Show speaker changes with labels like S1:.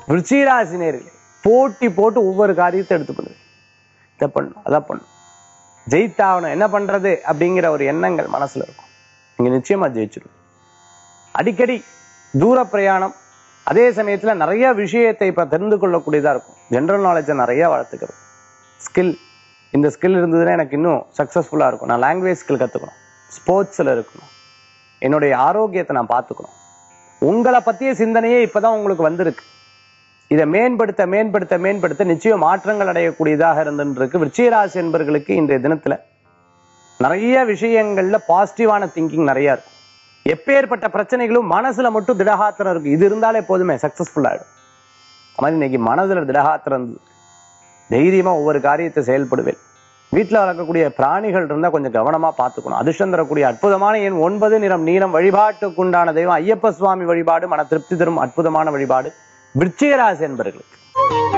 S1: விருச்சிகராசி நேர்கள் போட்டி போட்டு ஒவ்வொரு காரியத்தை எடுத்து பண்ணுவேன் இதை பண்ணும் அதை பண்ணும் ஜெயித்தாகணும் என்ன பண்றது அப்படிங்கிற ஒரு எண்ணங்கள் மனசுல இருக்கும் நீங்க நிச்சயமா ஜெயிச்சிடும் அடிக்கடி தூர பிரயாணம் அதே சமயத்துல நிறைய விஷயத்தை இப்ப தெரிந்து கொள்ளக்கூடியதா இருக்கும் ஜென்ரல் நாலேஜை நிறைய வளர்த்துக்கிறது ஸ்கில் இந்த ஸ்கில் இருந்ததுன்னா எனக்கு இன்னும் சக்ஸஸ்ஃபுல்லா இருக்கும் நான் லாங்குவேஜ் ஸ்கில் கத்துக்கணும் ஸ்போர்ட்ஸ்ல இருக்கணும் என்னுடைய ஆரோக்கியத்தை நான் பார்த்துக்கணும் உங்களை பத்திய சிந்தனையே இப்பதான் உங்களுக்கு வந்திருக்கு இதை மேம்படுத்த மேம்படுத்த மேம்படுத்த நிச்சயம் மாற்றங்கள் அடையக்கூடியதாக இருந்துருக்கு விருச்சிகராசி என்பர்களுக்கு இன்றைய தினத்துல நிறைய விஷயங்கள்ல பாசிட்டிவான திங்கிங் நிறைய இருக்கும் எப்பேற்பட்ட பிரச்சனைகளும் மனசுல மட்டும் திடகாத்திரம் இருக்கு இது இருந்தாலே போதுமே சக்சஸ்ஃபுல் ஆயிடும் அது மாதிரி இன்னைக்கு மனதுல திடகாத்திரம் இருந்தது தைரியமா ஒவ்வொரு காரியத்தை செயல்படுவேன் வீட்டுல வளர்க்கக்கூடிய பிராணிகள் இருந்தா கொஞ்சம் கவனமா பார்த்துக்கணும் அதிர்ஷ்டம் தரக்கூடிய அற்புதமான எண் ஒன்பது நிறம் நீளம் வழிபாட்டுக்குண்டான தெய்வம் ஐயப்ப சுவாமி வழிபாடு மன திருப்தி தரும் அற்புதமான வழிபாடு விருச்சிகராசி என்பர்களுக்கு